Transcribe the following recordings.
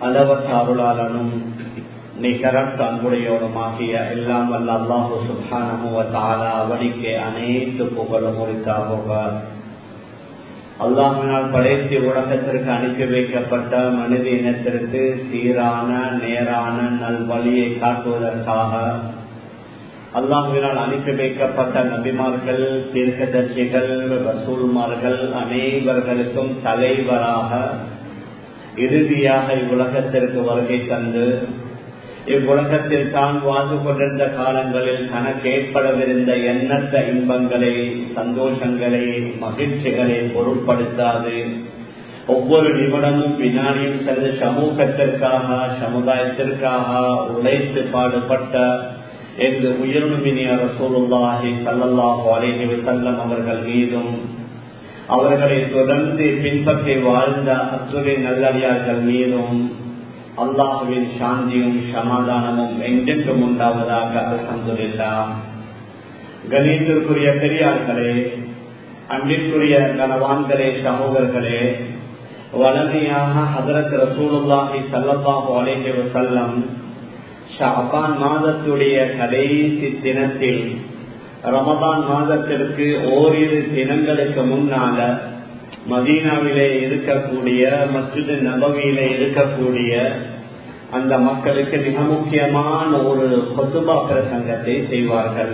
அளவற்ற அருளாளனும் நிகரற்ற அன்புடையோடுமாகிய எல்லாம் வல்ல அல்லாஹு சுபானமுவத்தாலா அவனுக்கு அனைத்து புகழும் உரித்தாக அல்லாஹினால் படைத்து உலகத்திற்கு அனுப்பி வைக்கப்பட்ட மனித இனத்திற்கு சீரான நேரான நல்வழியை காட்டுவதற்காக அல்லாஹினால் அனுப்பி வைக்கப்பட்ட நபிமார்கள் தீர்க்கதர்சிகள் ரசூல்மார்கள் அனைவர்களுக்கும் தலைவராக இறுதியாக இவ்வுலகத்திற்கு வருகை தந்து இவ்வுலகத்தில் தான் வாழ்ந்து கொண்டிருந்த காலங்களில் தனக்கு ஏற்படவிருந்த எண்ணற்ற இன்பங்களை சந்தோஷங்களை மகிழ்ச்சிகளை பொருட்படுத்தாது ஒவ்வொரு நிமிடமும் வினாடியும் சென்று சமூகத்திற்காக சமுதாயத்திற்காக உழைத்து பாடுபட்ட என்று உயர்மினிய ரசூலுல்லாஹி சல்லல்லாஹு அலைஹி வஸல்லம் அவர்கள் மீதும் அவர்களை தொடர்ந்து பின்பற்றி வாழ்ந்த அத்துறை நல்லடியார்கள் மீதும் அல்லாஹுவின் சாந்தியும் சமாதானமும் எங்கெங்கும் உண்டாவதாக அலமதுல்லா கணேசருக்குரிய பெரியார்களே அன்பிற்குரிய கனவான்களே சமூகர்களே வளமையாக ஹதரத் ரசூலுல்லாஹி சல்லல்லாஹு அலைஹி வஸல்லம் ஷாபான் மாதத்துடைய கடைசி தினத்தில் ரமதான் மாதத்திற்கு ஓரிரு தினங்களுக்கு முன்னால மதீனாவிலே இருக்கக்கூடிய மஸ்ஜித் நபவியிலே இருக்கக்கூடிய அந்த மக்களுக்கு மிக முக்கியமான ஒரு கொத்துபா பிரசங்கத்தை செய்வார்கள்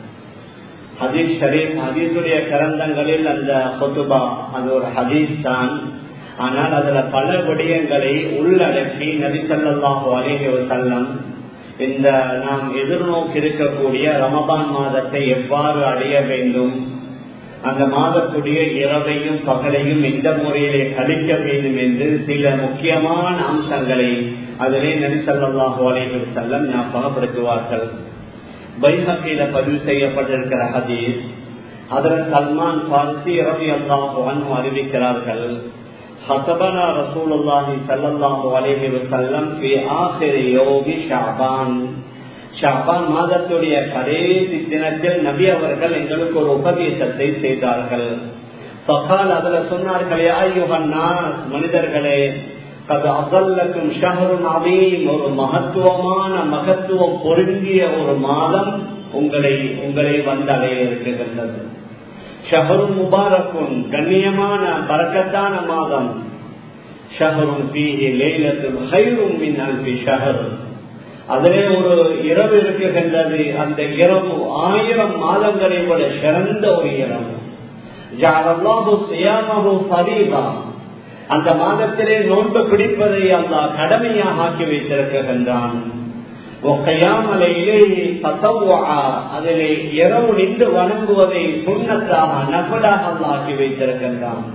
ஹதீஸ் ஷரீப் ஹதீஸுடைய கரந்தங்களில் அந்த கொத்துபா அது ஒரு ஹதீஸ் தான் ஆனால் அதுல பல விடயங்களை உள்ளடக்கி நபிசல்லாஹு அலேஹி செல்லம் இந்த நாம் எதிர்நோக்கி இருக்கக்கூடிய ரமபான் மாதத்தை எவ்வாறு அடைய வேண்டும் அந்த மாதத்துடைய இரவையும் பகலையும் எந்த முறையிலே கழிக்க வேண்டும் என்று சில முக்கியமான அம்சங்களை அதிலே நபிசல்லாஹு அலைஹி செல்லம் ஞாபகப்படுத்துவார்கள் பைஹக்கில பதிவு செய்யப்பட்டிருக்கிற ஹதீஸ் அதற்கு சல்மான் பாரசி ரவி அல்லாஹு அறிவிக்கிறார்கள் حسبنا رسول الله صلى الله عليه وسلم في آخر يوم شعبان ஷாபான் மாதத்துடைய கடைசி தினத்தில் நபி அவர்கள் எங்களுக்கு ஒரு உபதேசத்தை செய்தார்கள் சகால் அதுல சொன்னார்களே ஐயுகன்னா மனிதர்களே அது அகல்லக்கும் ஷஹரும் அவீம் ஒரு மகத்துவமான மகத்துவம் பொருந்திய ஒரு மாதம் உங்களை உங்களை வந்தடைய இருக்கின்றது ஷஹரும் முபாரக்கும் கண்ணியமான பறக்கத்தான மாதம் ஷஹரும் பீஹி லேலத்தும் ஹைரும் மின் அல்பி ஷஹர் அதிலே ஒரு இரவு இருக்குகின்றது அந்த இரவு ஆயிரம் மாதங்களை விட சிறந்த ஒரு இரவு அந்த மாதத்திலே நோன்பு பிடிப்பதை அந்த கடமையாக ஆக்கி வைத்திருக்கின்றான் அதிலே இரவு நின்று வணங்குவதை சுண்ணத்தாக நபடாக ஆக்கி வைத்திருக்கின்றான்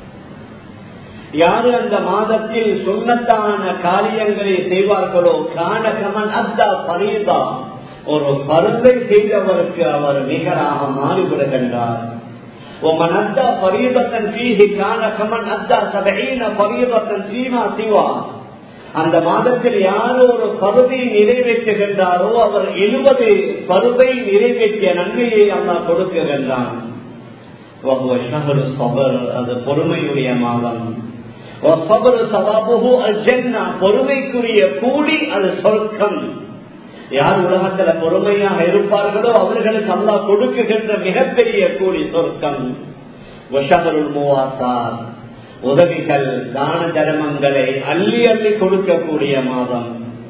யாரு அந்த மாதத்தில் சுண்ணத்தான காரியங்களை செய்வார்களோ காணகமன் அத்தா பரீதா ஒரு பருந்தை செய்தவருக்கு அவர் நிகராக மாறிவிடுகின்றார் ومن أدى فريضة فيه كان كمن أدى سبعين فريضة فيما سوى அந்த மாதத்தில் யார் ஒரு பருவை நிறைவேற்றுகின்றாரோ அவர் எழுபது பருவை நிறைவேற்றிய நன்மையை அல்லா கொடுக்குகின்றான் அது பொறுமையுடைய மாதம் பொறுமைக்குரிய கூலி அது சொர்க்கம் யார் உலகத்துல பொறுமையாக இருப்பார்களோ அவர்களுக்கு அல்லா கொடுக்குகின்ற மிகப்பெரிய கூலி சொர்க்கம் உதவிகள் தான தர்மங்களை அள்ளி அள்ளி கொடுக்கக்கூடிய மாதம்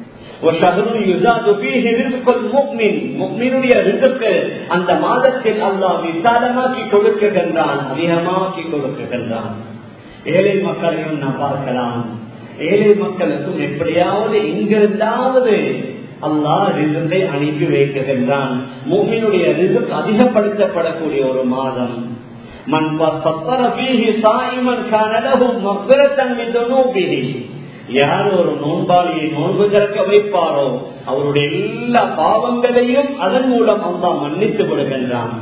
அந்த மாதத்தில் அல்லாஹ் விசாலமாக்கி கொடுக்குகின்றான் அதிகமாக்கி கொடுக்குகின்றான் ஏழை மக்களையும் நாம் பார்க்கலாம் ஏழை மக்களுக்கும் எப்படியாவது இங்கிருந்தாவது அல்லாஹ் ரிசுக்கை அனுப்பி வைக்கின்றான் மூமினுடைய ரிசுக் அதிகப்படுத்தப்படக்கூடிய ஒரு மாதம் மண் யார் ஒரு நோன்பாளியை நோன்பு திறக்க வைப்பாரோ அவருடைய எல்லா பாவங்களையும் அதன் மூலம் அல்லா மன்னித்து விடுகின்றான்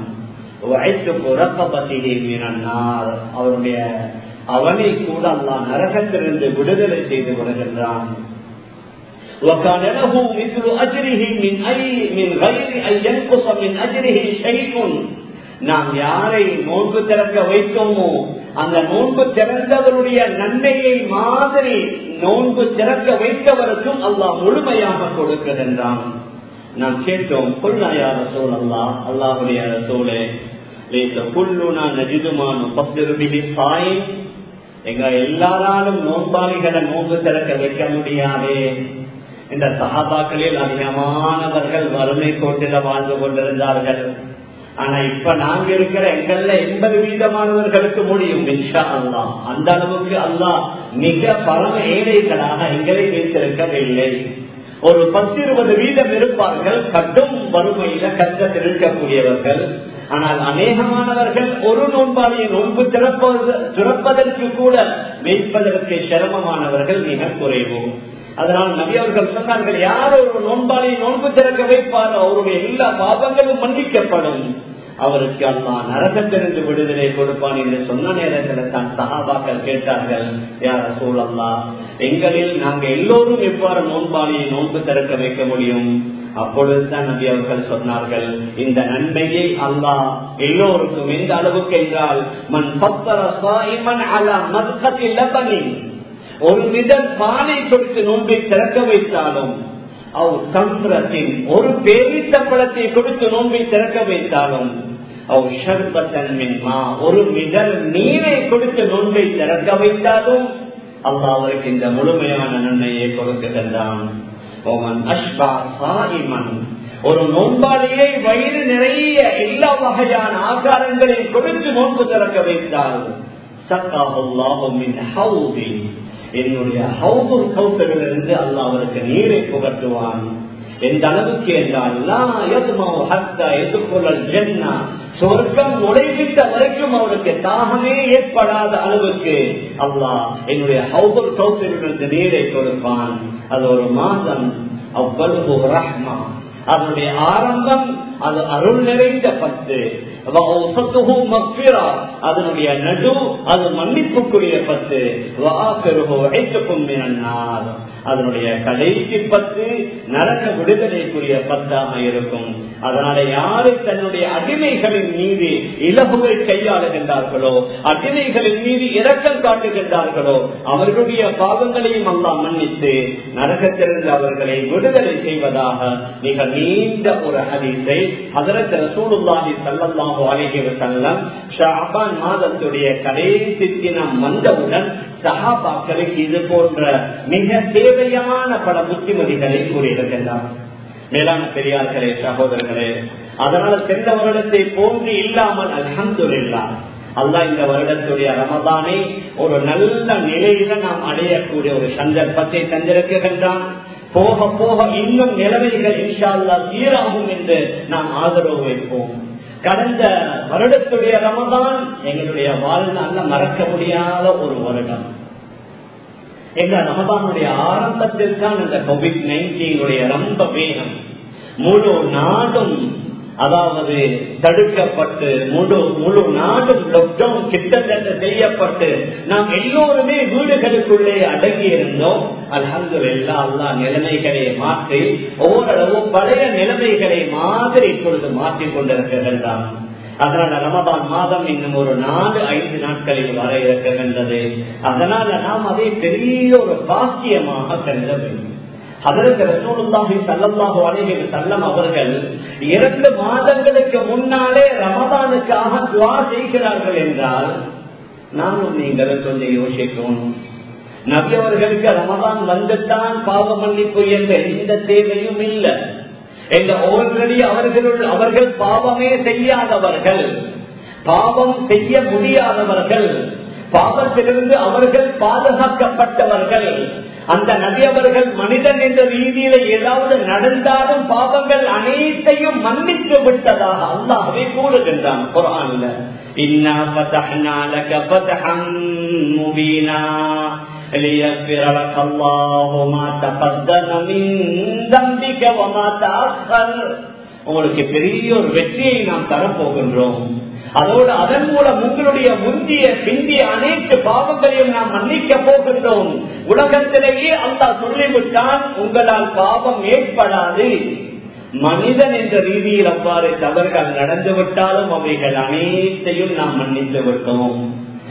அவருடைய அவனை கூட அல்லா நரகத்திலிருந்து விடுதலை செய்து விடுகின்றான் وكان له مثل أجره من أي من غير أن ينقص من أجره شيء நாம் யாரை நோன்பு திறக்க வைத்தோமோ அந்த நோன்பு திறந்தவருடைய நன்மையை மாதிரி நோன்பு திறக்க வைத்தவருக்கும் அல்லாஹ் முழுமையாக கொடுக்கின்றான் நாம் கேட்டோம் கொள்ளாயார சூழ் அல்லா அல்லாஹுடைய சூழே புல்லுனா நஜிதுமானு பத்திருபிடி சாய் எங்க எல்லாராலும் நோன்பாளிகளை நோன்பு திறக்க வைக்க முடியாதே இந்த சகாபாக்களில் அதிகமானவர்கள் வறுமை கோட்டில வாழ்ந்து கொண்டிருந்தார்கள் ஆனா இப்ப நாங்க இருக்கிற எங்கள்ல எண்பது வீதமானவர்களுக்கு முடியும் இன்ஷா அல்லா அந்த அளவுக்கு அல்லா மிக பரம ஏழைகளாக எங்களை வைத்திருக்கவில்லை ஒரு பத்து இருபது வீதம் இருப்பார்கள் கடும் வறுமையில கஷ்டத்தில் இருக்கக்கூடியவர்கள் ஆனால் அநேகமானவர்கள் ஒரு நோன்பாளியை நோன்பு திறப்பது திறப்பதற்கு கூட வைப்பதற்கு சிரமமானவர்கள் மிக குறைவு அதனால் நபி அவர்கள் சொன்னார்கள் யார் ஒரு நோன்பாளியை நோன்பு திறக்க வைப்பாரோ அவருடைய எல்லா பாவங்களும் மன்னிக்கப்படும் அவருக்கு அல்லா நரகத்திலிருந்து விடுதலை கொடுப்பான் என்று சொன்ன நேரத்தில் தான் சகாபாக்கள் கேட்டார்கள் யார சூழல்லா எங்களில் நாங்க எல்லோரும் எவ்வாறு நோன்பாளியை நோன்பு திறக்க வைக்க முடியும் அப்பொழுதுதான் நபி அவர்கள் சொன்னார்கள் இந்த நன்மையை அல்லாஹ் எல்லோருக்கும் எந்த அளவுக்கு என்றால் மண் பத்தர சாயிமன் அலா மத்கத்தில் லபனின் ஒரு விதம் பாலை கொடுத்து நோன்பை திறக்க வைத்தாலும் அவ் சம்பிரத்தின் ஒரு பேரித்தப்பழத்தை கொடுத்து நோன்பை திறக்க வைத்தாலும் அவ் ஷர்பத்தன்மின்மா ஒரு மிதல் நீரை கொடுத்து நோன்பை திறக்க வைத்தாலும் அல்லாஹ் அவருக்கு இந்த முழுமையான நன்மையை கொடுக்கின்றான் ஒரு நோன்பாளியை வயிறு நிறைய எல்லா வகையான ஆகாரங்களையும் கொடுத்து நோன்பு திறக்க வைத்தால் என்னுடைய ஹவுதுல் கௌசரிலிருந்து அல்லா அவருக்கு நீரை புகட்டுவான் எந்த அளவுக்கு என்றால் சொர்க்கம் நுழைவிட்ட வரைக்கும் அவருக்கு தாகமே ஏற்படாத அளவுக்கு அல்லாஹ் என்னுடைய ஹவுதுல் கௌசரிலிருந்து நீரை கொடுப்பான் அது ஒரு மாதம் அவ்வளவு ரஹ்மா அதனுடைய ஆரம்பம் அது அருள் நிறைந்த பத்து அதனுடைய நடு அது மன்னிப்புக்குரிய பத்து அதனுடைய கடைசி பத்து நரக விடுதலைக்குரிய பத்தாக இருக்கும் அதனால யாரு தன்னுடைய அடிமைகளின் மீது இலகுவை கையாளுகின்றார்களோ அடிமைகளின் மீது இரக்கம் காட்டுகின்றார்களோ அவர்களுடைய பாவங்களையும் அல்லா மன்னித்து நரகத்திலிருந்து அவர்களை விடுதலை செய்வதாக மிக நீண்ட ஒரு ஹதீஸை அதற்கு ரசூலுல்லாஹி ஸல்லல்லாஹு அலைஹி வஸல்லம் ஷஅபான் மாதத்துடைய கடைசி தினம் வந்தவுடன் சஹாபாக்களுக்கு இது போன்ற மிக தேவையான பல புத்திமதிகளை கூறியிருக்கின்றார் மேலான பெரியார்களே சகோதரர்களே அதனால சென்ற வருடத்தை போன்று இல்லாமல் அல்ஹம்துலில்லா அல்லாஹ் இந்த வருடத்துடைய ரமதானை ஒரு நல்ல நிலையில நாம் அடையக்கூடிய ஒரு சந்தர்ப்பத்தை தந்திருக்கின்றான் போக போக இன்னும் நிலைமைகள் இன்ஷா அல்லா சீராகும் என்று நாம் ஆதரவு வைப்போம் கடந்த வருடத்துடைய ரமதான் எங்களுடைய வாழ்நாள்ல மறக்க முடியாத ஒரு வருடம் எங்க ரமதானுடைய ஆரம்பத்தில் தான் இந்த கோவிட் நைன்டீனுடைய ரொம்ப வேகம் முழு நாடும் அதாவது தடுக்கப்பட்டு முழு முழு நாடும் லாக்டவுன் கிட்டத்தட்ட செய்யப்பட்டு நாம் எல்லோருமே வீடுகளுக்குள்ளே அடங்கி இருந்தோம் அலந்து எல்லா அல்லா நிலைமைகளை மாற்றி ஓரளவு பழைய நிலைமைகளை மாதிரி இப்பொழுது மாற்றிக் கொண்டிருக்கின்றான் அதனால ரமபான் மாதம் இன்னும் ஒரு நாலு ஐந்து நாட்களில் வர இருக்கின்றது அதனால நாம் அதை பெரிய ஒரு பாக்கியமாக கருத வேண்டும் அதற்கு ரசூலுல்லாஹி ஸல்லல்லாஹு அலைஹி வஸல்லம் அவர்கள் இரண்டு மாதங்களுக்கு முன்னாலே ரமதானுக்காக துஆ செய்கிறார்கள் என்றால் நானும் நீங்களும் கொஞ்சம் யோசிக்கணும் நபி அவர்களுக்கு ரமதான் வந்துத்தான் பாவ மன்னிப்பு என்ற எந்த தேவையும் இல்லை என்ற ஆல்ரெடி அவர்களுள் அவர்கள் பாவமே செய்யாதவர்கள் பாவம் செய்ய முடியாதவர்கள் பாவத்திலிருந்து அவர்கள் பாதுகாக்கப்பட்டவர்கள் அந்த நபி அவர்கள் மனிதன் என்ற ரீதியில ஏதாவது நடந்தாலும் பாவங்கள் அனைத்தையும் மன்னித்து விட்டதாக அல்லாஹவே கூறுகின்றான் குரான்ல இன்னா பதஹ்னா லக பதஹம் முபீனா ليغفر لك الله ما تقدم من ذنبك وما تأخر உங்களுக்கு பெரிய ஒரு வெற்றியை நாம் தரப்போகின்றோம் அதோடு அதன் மூலம் உங்களுடைய முந்திய பிந்திய அனைத்து பாவங்களையும் நாம் மன்னிக்க போகின்றோம் உலகத்திலேயே அல்லா சொல்லிவிட்டான் உங்களால் பாவம் ஏற்படாது மனிதன் என்ற ரீதியில் அவ்வாறு தவறுகள் நடந்து விட்டாலும் அவைகள் அனைத்தையும் நாம் மன்னித்து விட்டோம்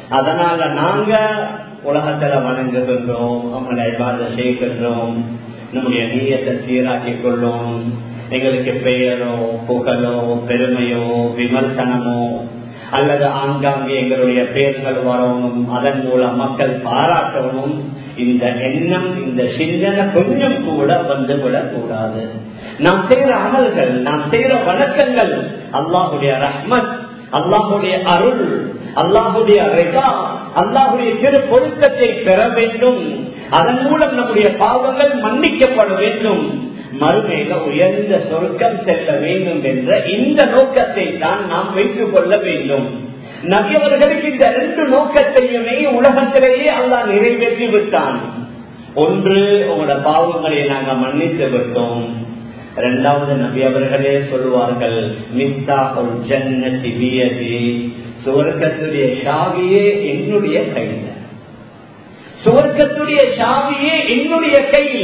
அதனால நாங்க உலகத்துல வணங்குகின்றோம் நம்மளை இபாத செய்கின்றோம் நம்முடைய நீயத்தை சீராக்கிக் கொள்ளும் எங்களுக்கு பெயரோ புகழோ பெருமையோ விமர்சனமோ அல்லது ஆங்காங்கே எங்களுடைய பெயர்கள் வரணும் அதன் மூலம் மக்கள் பாராட்டணும் இந்த எண்ணம் இந்த சிந்தனை கொஞ்சம் கூட வந்துவிடக் கூடாது நாம் செய்யற அமல்கள் நாம் செய்யற வணக்கங்கள் அல்லாஹுடைய ரஹ்மத் அல்லாஹுடைய அருள் அல்லாஹுடைய ரெகா அல்லாஹுடைய திரு பொருத்தத்தை பெற வேண்டும் அதன் மூலம் நம்முடைய பாவங்கள் மன்னிக்கப்பட வேண்டும் மறுமையில உயர்ந்த சொர்க்கம் செல்ல வேண்டும் என்ற இந்த நோக்கத்தை தான் நாம் வைத்துக் கொள்ள வேண்டும் நபியவர்களுக்கு இந்த ரெண்டு நோக்கத்தையுமே உலகத்திலேயே அல்லாஹ் நிறைவேற்றி விட்டான் ஒன்று உங்களோட பாவங்களை நாங்க மன்னித்து விட்டோம் இரண்டாவது நபி அவர்களே சொல்லுவார்கள் மித்தா ஒரு ஜன்னதி வியதி சுவர்க்கத்துடைய சாவியே என்னுடைய கையில சுவர்க்கத்துடைய சாவியே என்னுடைய கையில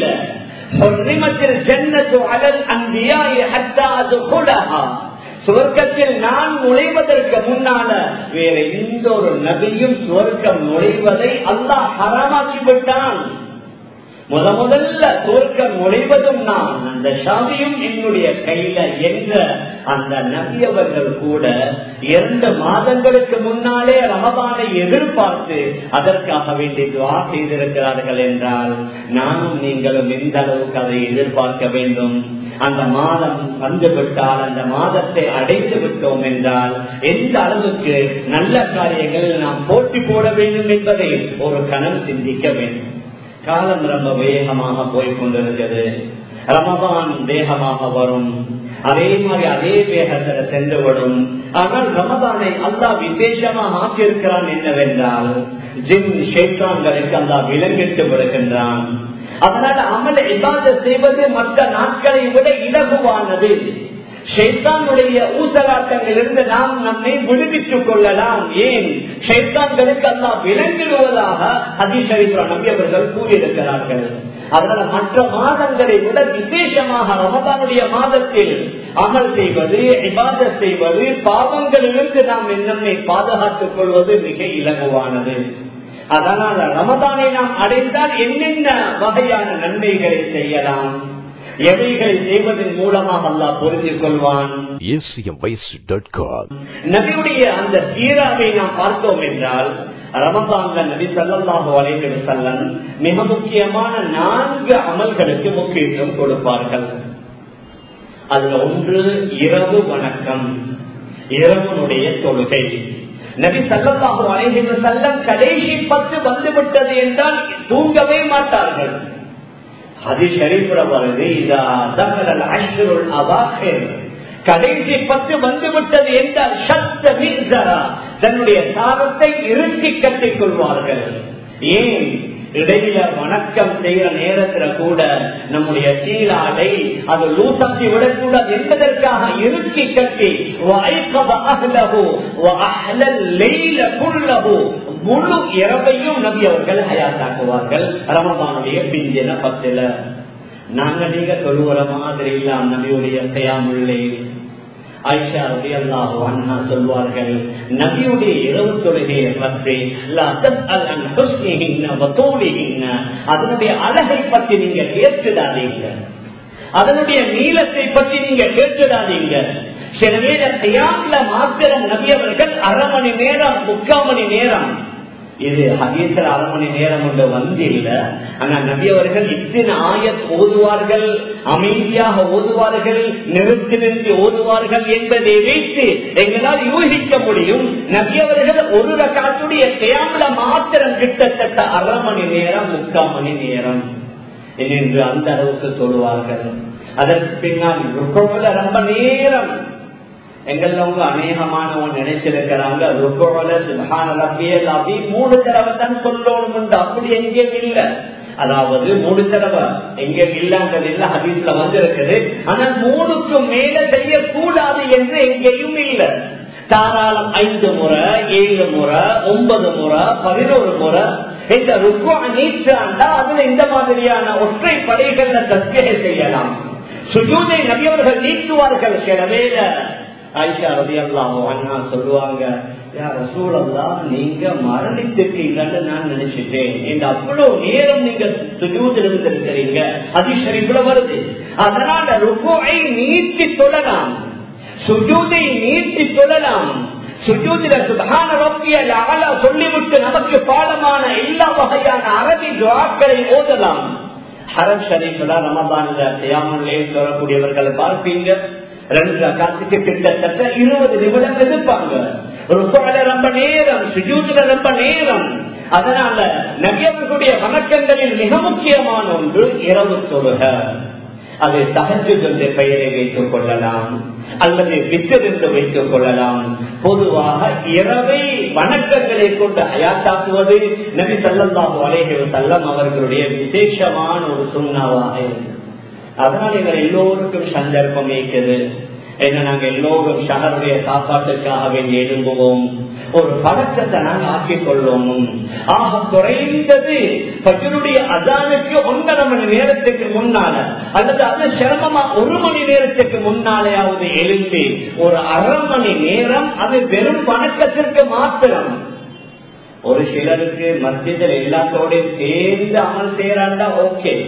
சுவர்க்கத்தில் நான் நுழைவதற்கு முன்னால வேற எந்த ஒரு நபியும் சுவர்க்கம் நுழைவதை அல்லாஹ் ஹராமாக்கி விட்டான் முத முதல்ல சுவர்க்கம் நுழைவதும் நான் அந்த சாவியும் என்னுடைய கையில என்ற அந்த நபியவர்கள் கூட இரண்டு மாதங்களுக்கு முன்னாலே ரமபானை எதிர்பார்த்து அதற்காக வேண்டி துவா செய்திருக்கிறார்கள் என்றால் நானும் நீங்களும் எந்த அளவுக்கு அதை எதிர்பார்க்க வேண்டும் அந்த மாதம் வந்துவிட்டால் அந்த மாதத்தை அடைத்து விட்டோம் என்றால் எந்த அளவுக்கு நல்ல காரியங்களில் நாம் போட்டி போட வேண்டும் என்பதை ஒரு கணம் சிந்திக்க வேண்டும் காலம் ரொம்ப வேகமாக போய்கொண்டிருக்கிறது ரமபான் வேகமாக வரும் அதே மாதிரி அதே வேகத்துல சென்றுவிடும் ஆனால் ரமதானை அல்லா விசேஷமாக ஆக்கியிருக்கிறான் என்னவென்றால் ஜிம் ஷேத்தான்களுக்கு அல்லா விலங்கிட்டு விடுகின்றான் அதனால அமல இல்லாத செய்வது மற்ற நாட்களை விட இலகுவானது ஷைத்தானுடைய ஊசலாட்டங்களிலிருந்து நாம் நம்மை விடுவித்துக் கொள்ளலாம் ஏன் ஷைத்தான்களுக்கு அல்லா விளங்கிடுவதாக அதிசரிக்கிற நம்பியவர்கள் கூறியிருக்கிறார்கள் அதனால மற்ற மாதங்களை விட விசேஷமாக ரமதானுடைய மாதத்தில் அமல் செய்வது இபாத செய்வது பாவங்களிலிருந்து நாம் நம்மை பாதுகாத்துக் கொள்வது மிக இலகுவானது அதனால ரமதானை நாம் அடைந்தால் என்னென்ன வகையான நன்மைகளை செய்யலாம் எவைகளை செய்வதன் மூலமாக அல்லா புரிந்து கொள்வான் நபியுடைய அந்த சீராவை நாம் பார்த்தோம் என்றால் ரமதான்ல நபி சல்லாஹு அலைஹி செல்லம் மிக முக்கியமான நான்கு அமல்களுக்கு முக்கியத்துவம் கொடுப்பார்கள் அதுல ஒன்று இரவு வணக்கம் இரவனுடைய தொழுகை நபி சல்லாஹு அலைஹி செல்லம் கடைசி பத்து வந்துவிட்டது என்றால் தூங்கவே மாட்டார்கள் அது ஷரீஃபுல வருது கடைசி பத்து வந்துவிட்டது என்றால் சத்த மீசரா தன்னுடைய சாரத்தை இறுக்கி கட்டிக் கொள்வார்கள் ஏன் இடையில வணக்கம் செய்யற நேரத்துல கூட நம்முடைய சீலாடை அது லூசாக்கி விடக்கூடாது என்பதற்காக இறுக்கி கட்டி முழு இரவையும் நபி அவர்கள் ஹயாத்தாக்குவார்கள் ரமதானுடைய பிஞ்சின பத்துல நாங்க நீங்க தொழுவுற மாதிரி இல்லாம் நபியுடைய கையாமுள்ளே ஆயிஷா ரவி அல்லாஹு அண்ணா சொல்வார்கள் நபியுடைய இரவு தொழுகையை பற்றி அதனுடைய அழகை பற்றி நீங்க கேட்டுடாதீங்க அதனுடைய நீளத்தை பற்றி நீங்க கேட்டுடாதீங்க சில பேர கையாண்ல மாத்திரம் நபியவர்கள் அரை மணி நேரம் முக்கால் மணி நேரம் இது ஹதீசர் அரை மணி நேரம் ஒன்று வந்து இல்ல ஆனா நபி அவர்கள் இத்தனை ஆயத் ஓதுவார்கள் அமைதியாக ஓதுவார்கள் நிறுத்தி நிறுத்தி ஓதுவார்கள் என்பதை வைத்து எங்களால் யூகிக்க முடியும் நபி அவர்கள் ஒரு ரகாத்துடைய தேம்பல மாத்திரம் கிட்டத்தட்ட அரை மணி நேரம் முக்கால் மணி நேரம் என்று அந்த அளவுக்கு சொல்லுவார்கள் அதற்கு பின்னால் ரொம்ப நேரம் எங்கெல்லாம் அநேகமானவங்க நினைச்சிருக்கிறாங்க மூணு தடவை தான் சொல்லணும் அப்படி எங்கேயும் இல்ல அதாவது மூணு தடவை எங்க இல்லங்கிறது இல்ல ஹதீஸ்ல வந்திருக்குது ஆனால் மூணுக்கு மேல செய்யக்கூடாது என்று எங்கேயும் இல்ல தாராளம் ஐந்து முறை ஏழு முறை ஒன்பது முறை பதினோரு முறை இந்த ருக்குவ நீட்டாண்டா அதுல இந்த மாதிரியான ஒற்றை படைகள்ல தஸ்கை செய்யலாம் சுஜூதை நபியவர்கள் நீட்டுவார்கள் சில வேலை ஆயிஷா ரவி அல்லாஹோ அண்ணா சொல்லுவாங்க யார் சூழல்லா நீங்க மரணித்திருக்கீங்கன்னு நான் நினைச்சிட்டேன் இந்த அவ்வளவு நேரம் நீங்க சுஜூதில் இருந்திருக்கிறீங்க அதிசரிப்புல வருது அதனால ருக்குவை நீட்டி சொல்லலாம் சுஜூதை நீட்டி சொல்லலாம் சுஜூதில சுதான ரப்பிய அகலா சொல்லிவிட்டு நமக்கு பாடமான எல்லா வகையான அரபி துவாக்களை ஓதலாம் ஹரம் ஷரீஃப்ல ரமபான்ல செய்யாமலே சொல்லக்கூடியவர்களை பார்ப்பீங்க ரெண்டு காத்துக்கு கிட்டத்தட்ட இருபது நிமிடம் எதிர்ப்பாங்க ருப்பால ரொம்ப நேரம் சுஜூதுல ரொம்ப நேரம் அதனால நபியவர்களுடைய வணக்கங்களில் மிக முக்கியமான ஒன்று இரவு தொழுக அதை தகஜு என்ற பெயரை வைத்துக் கொள்ளலாம் அல்லது வித்தர் என்று வைத்துக் கொள்ளலாம் பொதுவாக இரவை வணக்கங்களை கொண்டு அயாத்தாக்குவது நபி சல்லாஹூ அலேஹி செல்லம் அவர்களுடைய விசேஷமான ஒரு சுண்ணாவாக இருக்கு அதனால எங்கள் எல்லோருக்கும் சந்தர்ப்பம் இருக்குது என்ன நாங்க எல்லோரும் ஷஹருடைய சாப்பாட்டுக்காக வேண்டி எழும்புவோம் ஒரு பழக்கத்தை நாங்க ஆக்கிக் கொள்வோம் ஆக குறைந்தது பஜனுடைய அதானுக்கு ஒன்றரை மணி நேரத்துக்கு முன்னால அல்லது அது சிரமமா ஒரு மணி நேரத்துக்கு முன்னாலேயாவது எழுந்து ஒரு அரை மணி நேரம் அது வெறும் வணக்கத்திற்கு மாத்திரம் ஒரு சிலருக்கு மத்தியத்தில் எல்லாத்தோடையும் சேர்ந்து அமல் செய்யறாண்டா ஓகே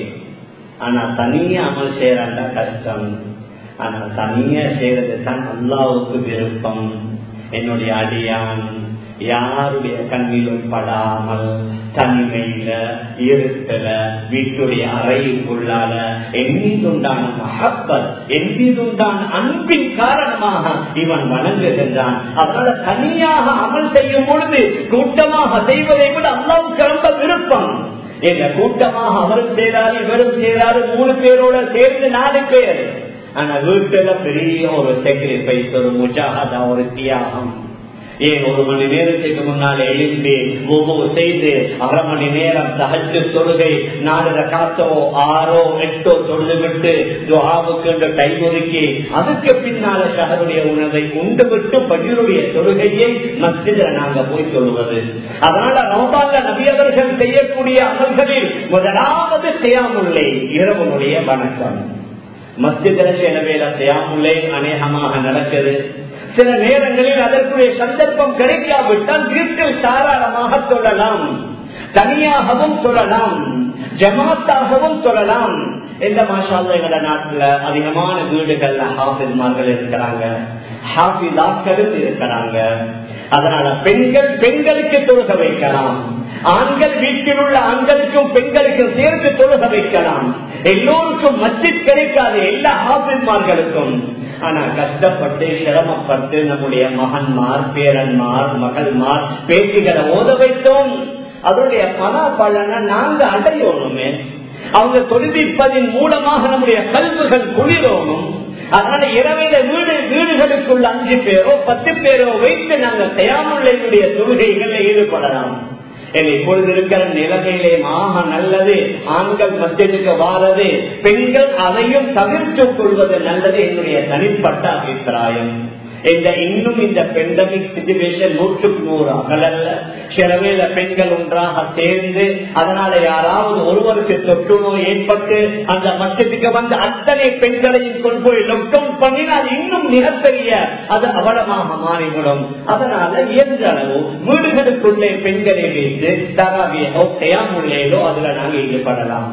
ஆனா தனியா அமல் செய்யறாண்டா கஷ்டம் ஆனா தனியா செய்யறது தான் அல்லாவுக்கு விருப்பம் என்னுடைய அடியான் யாருடைய கண்ணிலும் படாமல் தனிமையில இருத்தல வீட்டுடைய அறையுக்குள்ளால எம்மீதுண்டான மகப்பத் எம்மீதுண்டான அன்பின் காரணமாக இவன் வணங்குகின்றான் அதனால தனியாக அமல் செய்யும் பொழுது கூட்டமாக செய்வதை விட அல்லாவுக்கு ரொம்ப விருப்பம் எங்க கூட்டமாக அவரும் செய்யறாரு இவரும் செய்யறாரு மூணு பேரோட சேர்ந்து நாலு பேர் ஆனா வீட்டுல பெரிய ஒரு சாக்ரிஃபைஸ் ஒரு முஜாகதா ஒரு தியாகம் ஏன் ஒரு மணி நேரத்துக்கு முன்னால் எழுந்து ஒவ்வொரு செய்து அரை மணி நேரம் சகஜ தொழுகை நாலரை காத்தோ ஆறோ எட்டோ தொழுது விட்டு துவாவுக்கு டைம் ஒதுக்கி அதுக்கு பின்னால ஷஹருடைய உணவை உண்டு விட்டு பகிருடைய தொழுகையை மத்தியில நாங்க போய் சொல்லுவது அதனால ரமபான்ல நபியவர்கள் செய்யக்கூடிய அமல்களில் முதலாவது செய்யாமுல்லை இரவனுடைய வணக்கம் மஸ்ஜிதில சில வேலை செய்யாமுல்லை அநேகமாக நடக்குது சில நேரங்களில் அதற்குரிய சந்தர்ப்பம் கிடைக்காவிட்டால் வீட்டில் தாராளமாக சொல்லலாம் தனியாகவும் சொல்லலாம் ஜமாத்தாகவும் சொல்லலாம் எந்த மாஷால எங்களோட நாட்டுல அதிகமான வீடுகள்ல ஹாஃபிஸ்மார்கள் இருக்கிறாங்க ஹாஃபிதாக்களும் இருக்கிறாங்க அதனால பெண்கள் பெண்களுக்கு தொழுக வைக்கலாம் ஆண்கள் வீட்டில் உள்ள ஆண்களுக்கும் பெண்களுக்கும் சேர்த்து தொழுக வைக்கலாம் எல்லோருக்கும் மஸ்ஜித் கிடைக்காது எல்லா ஹாஃபிஸ்மார்களுக்கும் ஆனா கஷ்டப்பட்டு சிரமப்பட்டு நம்முடைய மகன்மார் பேரன்மார் மகள்மார் பேட்டிகளை ஓத வைத்தோம் அதனுடைய பண பலனை நாங்க அடையணுமே அவங்க தொழில்நுட்பதின் மூலமாக நம்முடைய கல்விகள் குளிரணும் அதனால இரவில வீடு வீடுகளுக்குள்ள அஞ்சு பேரோ பத்து பேரோ வைத்து நாங்கள் தயாமுள்ளையுடைய தொழுகைகளில் ஈடுபடலாம் இப்பொழுது இருக்கிற நிலைமையிலே ஆக நல்லது ஆண்கள் மத்தியத்துக்கு வாரது பெண்கள் அதையும் தவிர்த்துக் கொள்வது நல்லது என்னுடைய தனிப்பட்ட அபிப்பிராயம் இந்த இன்னும் இந்த பெண்டமிக் சிச்சுவேஷன் நூற்றுக்கு நூறு அகலல்ல சிலவேல பெண்கள் ஒன்றாக சேர்ந்து அதனால யாராவது ஒருவருக்கு தொற்று நோய் ஏற்பட்டு அந்த மத்தியத்துக்கு வந்து அத்தனை பெண்களையும் கொண்டு போய் லாக்டவுன் பண்ணினால் இன்னும் மிகப்பெரிய அது அவலமாக மாறிவிடும் அதனால இயன்ற அளவு வீடுகளுக்குள்ளே பெண்களை வைத்து தராவியோ தயாமுள்ளேதோ அதுல நாங்கள் ஈடுபடலாம்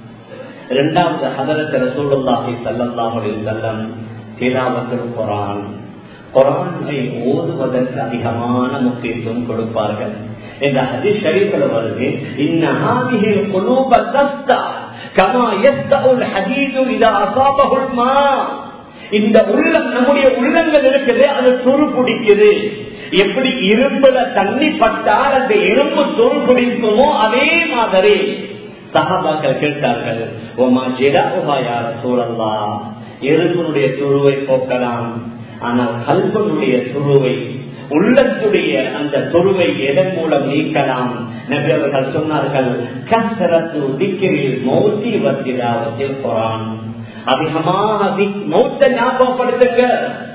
இரண்டாவது ஹதரத் ரசூலுல்லாஹி ஸல்லல்லாஹு அலைஹி வஸல்லம் திலாவத்துல் குர்ஆன் குரானை ஓதுவதற்கு அதிகமான முக்கியத்துவம் கொடுப்பார்கள் இந்த ஹதீஸ் ஷரீஃபில் வருது இன்னஹாதிஹி குலூப தஸ்தா கமா யஸ்தஉல் ஹதீது இதா அஸாபஹுல் மா இந்த உள்ளம் நம்முடைய உள்ளங்கள் இருக்குது அது துரு பிடிக்குது எப்படி இரும்புல தண்ணி பட்டால் அந்த இரும்பு துரு பிடிக்குமோ அதே மாதிரி சகாபாக்கள் கேட்டார்கள் ஓமா ஜெடாஹா யார சூழல்லா எறும்புடைய துருவை போக்கலாம் ஆனால் கல்வனுடைய துருவை உள்ளத்துடைய அந்த துருவை எதன் மூலம் நீக்கலாம் நபி அவர்கள் சொன்னார்கள் கசரத்து திக்கிரில் மௌத்தி வத்திராவத்தில் குரான் அதிகமாக மௌத்த ஞாபகப்படுத்துங்க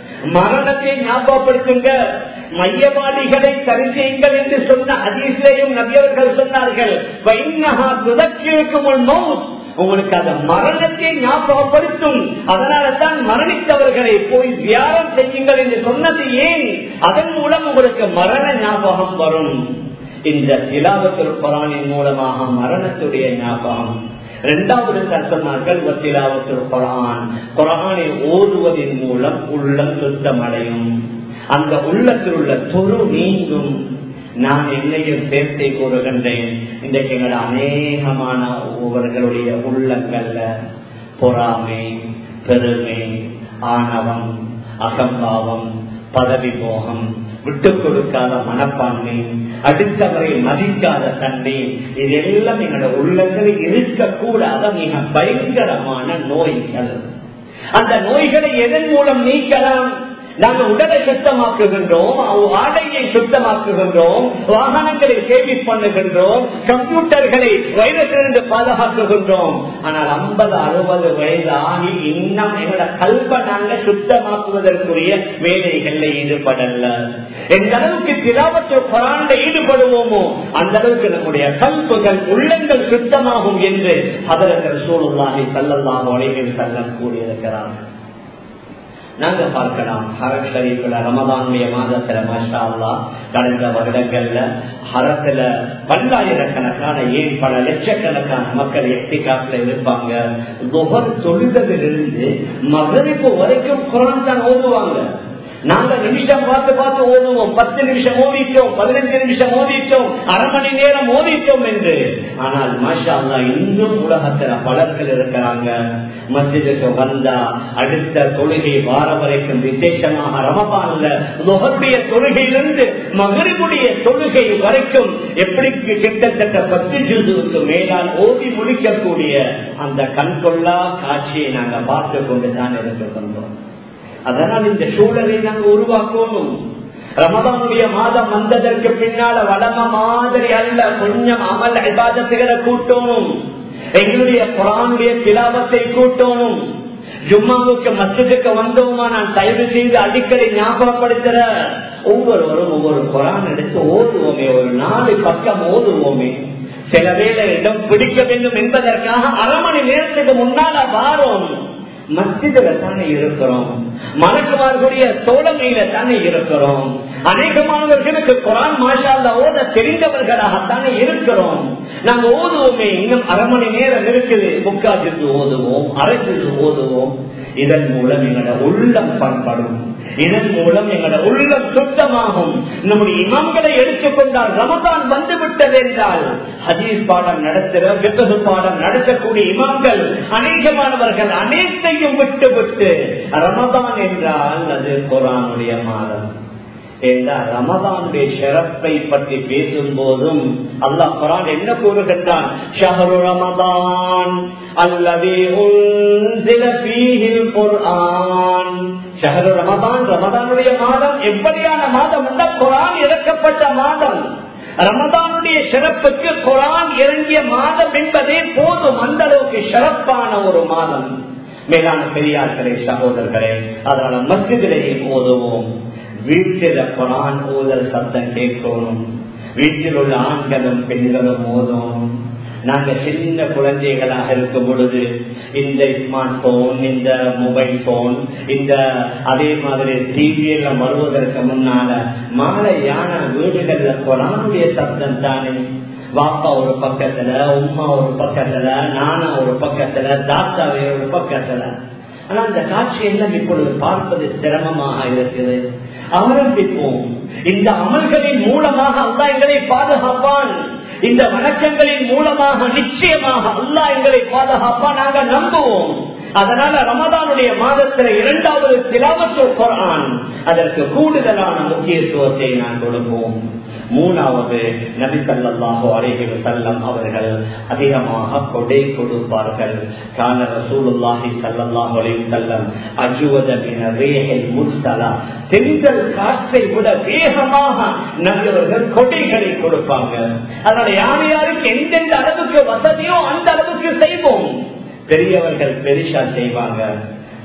மரணத்தை ஞாபகப்படுத்துங்க மையவாதிகளை சரி செய்யுங்கள் என்று சொன்ன அதிசயம் நபியவர்கள் சொன்னார்கள் வைநகா துதக்கிருக்கும் மௌத் உங்களுக்கு அந்த மரணத்தை ஞாபகப்படுத்தும் அதனால தான் மரணித்தவர்களை போய் தியானம் செய்யுங்கள் என்று சொன்னது ஏன் அதன் மூலம் உங்களுக்கு மரண ஞாபகம் வரும் இந்த திலாவத்துல் குரானின் மூலமாக மரணத்துடைய ஞாபகம் இரண்டாவது சொன்னார்கள் திலாவத்துல் குரான் குரானை ஓதுவதன் மூலம் உள்ளம் சுத்தம் அடையும் அந்த உள்ளத்தில் உள்ள தொரு நீங்கும் நான் என்னையும் சேர்த்தை கூறுகின்றேன் இன்றைக்கு எங்கள் அநேகமான ஒவ்வொருவர்களுடைய உள்ளங்கள்ல பொறாமை பெருமை ஆணவம் அகம்பாவம் பதவி மோகம் விட்டு கொடுக்காத மனப்பான்மை அடுத்தவரை மதிக்காத தன்மை இதெல்லாம் எங்களோட உள்ளங்களில் இருக்கக்கூடாத மிக பயங்கரமான நோய்கள் அந்த நோய்களை எதன் மூலம் நீக்கலாம் நாங்கள் உடலை சுத்தமாக்குகின்றோம் ஆடையை சுத்தமாக்குகின்றோம் வாகனங்களை சேவை பண்ணுகின்றோம் கம்ப்யூட்டர்களை வைரத்திலிருந்து பாதுகாக்குகின்றோம் ஆனால் ஐம்பது அறுபது வயது ஆகி இன்னும் எங்களோட கல்வ நாங்கள் சுத்தமாக்குவதற்குரிய வேலைகளில் ஈடுபடல எந்த அளவுக்கு திலாவத்து பராண்ட ஈடுபடுவோமோ அந்த அளவுக்கு நம்முடைய கல்புகள் உள்ளங்கள் சுத்தமாகும் என்று அதற்கு சூழலாகி சல்லல்லாக உலகில் செல்லம் கூறியிருக்கிறார்கள் நாங்க பார்க்கலாம் ஹரத் ஷரீஃப்ல ரமதானுடைய மாதத்துல மாஷா அல்லா கடந்த வருடங்கள்ல ஹரத்துல பல்லாயிரக்கணக்கான ஏன் பல லட்சக்கணக்கான மக்கள் எட்டி காட்டுல இருப்பாங்க நுகர் தொழுதலிருந்து மகரிப்பு வரைக்கும் குரான் தான் ஓதுவாங்க நாங்க நிமிஷம் பார்த்து பார்த்து ஓதுவோம் பத்து நிமிஷம் ஓதிட்டோம் பதினஞ்சு நிமிஷம் ஓதிட்டோம் அரை மணி நேரம் ஓதிட்டோம் என்று ஆனால் மாஷா அல்லா இன்னும் உலகத்துல பலர்கள் இருக்கிறாங்க மஸ்ஜிதுக்கு வந்தா அடுத்த தொழுகை வார வரைக்கும் விசேஷமாக ரமபான்ல நுகருடைய தொழுகையிலிருந்து மகரிபுடைய தொழுகை வரைக்கும் எப்படி கிட்டத்தட்ட பத்து ஜூதுக்கு மேலால் ஓதி முடிக்கக்கூடிய அந்த கண்கொள்ளா காட்சியை நாங்க பார்த்து கொண்டு தான் இருக்கின்றோம் அதனால் இந்த சூழலை நாங்கள் உருவாக்கணும் ரமதானுடைய மாதம் வந்ததற்கு பின்னால வளம மாதிரி அல்ல கொஞ்சம் அமல் ஐபாதத்துகளை கூட்டணும் எங்களுடைய குரானுடைய திலாவத்தை கூட்டணும் ஜும்மாவுக்கு மஸ்ஜிதுக்கு வந்தோமா நான் தயவு செய்து அடிக்கடி ஞாபகப்படுத்துற ஒவ்வொருவரும் ஒவ்வொரு குரான் எடுத்து ஓதுவோமே ஒரு நாலு பக்கம் ஓதுவோமே சில வேலை இடம் பிடிக்க வேண்டும் என்பதற்காக அரை மணி நேரத்துக்கு முன்னால வாரோம் மஸ்ஜிதுல தானே இருக்கிறோம் மலக்குமார்களுடைய தோழமையில தானே இருக்கிறோம் அநேகமானவர்களுக்கு குரான் மாஷால்ல ஓத தெரிந்தவர்களாகத்தானே இருக்கிறோம் நாங்க ஓதுவோமே இன்னும் அரை மணி நேரம் இருக்குது முக்காஜிருந்து ஓதுவோம் அரைஜிருந்து ஓதுவோம் இதன் மூலம் எங்களோட உள்ளம் பண்படும் இதன் மூலம் எங்களோட உள்ளம் சுத்தமாகும் நம்முடைய இமாம்களை எடுத்துக்கொண்டால் ரமதான் வந்து விட்டது என்றால் ஹதீஸ் பாடம் நடத்துகிற வித்தகு பாடம் நடத்தக்கூடிய இமாம்கள் அநேகமானவர்கள் அனைத்தையும் விட்டு விட்டு ரமதான் என்றால் அது குரானுடைய மாதம் என்றால் ரமதானுடைய சிறப்பை பற்றி பேசும் போதும் அல்லாஹ் குரான் என்ன கூறுகின்றான் ஷஹரு ரமதான் அல்லது குர்ஆன் ஷஹரு ரமதான் ரமதானுடைய மாதம் எப்படியான மாதம் குரான் இறக்கப்பட்ட மாதம் ரமதானுடைய சிறப்புக்கு குரான் இறங்கிய மாதம் என்பதே போதும் அந்த அளவுக்கு சிறப்பான ஒரு மாதம் மேலான பெரியார்களே சகோதரர்களே அதனால மஸ்ஜிதிலேயே ஓதுவோம் வீட்டில குரான் ஓதல் சத்தம் கேட்கணும் வீட்டில் உள்ள ஆண்களும் பெண்களும் ஓதும் நாங்க சின்ன குழந்தைகளாக இருக்கும் பொழுது இந்த ஸ்மார்ட் போன் இந்த மொபைல் போன் இந்த அதே மாதிரி டிவி எல்லாம் வருவதற்கு முன்னால மாலையான வீடுகள்ல குரானுடைய சப்தம் தானே வாப்பா ஒரு பக்கத்துல உமா ஒரு பக்கத்துல நானா ஒரு பக்கத்துல தாத்தாவே ஒரு பக்கத்துல ஆனா அந்த காட்சி எல்லாம் இப்பொழுது பார்ப்பது சிரமமாக இருக்குது ஆரம்பிப்போம் இந்த அமல்களின் மூலமாக அல்லா எங்களை பாதுகாப்பான் இந்த வணக்கங்களின் மூலமாக நிச்சயமாக அல்லா எங்களை பாதுகாப்பான் நாங்கள் நம்புவோம் அதனால ரமதானுடைய மாதத்துல இரண்டாவது திலாவத்து குரான் அதற்கு கூடுதலான முக்கியத்துவத்தை நான் கொடுப்போம் மூணாவது நபி சல்லாஹு அலைஹி செல்லம் அவர்கள் அதிகமாக கொடை கொடுப்பார்கள் கான ரசூலுல்லாஹி சல்லாஹு அலைஹி செல்லம் அஜுவதமின ரேஹில் முர்சலா தென்றல் காற்றை விட வேகமாக நபியவர்கள் கொடைகளை கொடுப்பாங்க அதனால யார் யாருக்கு எந்தெந்த அளவுக்கு வசதியோ அந்த அளவுக்கு செய்வோம் பெரியவர்கள் பெரிசா செய்வாங்க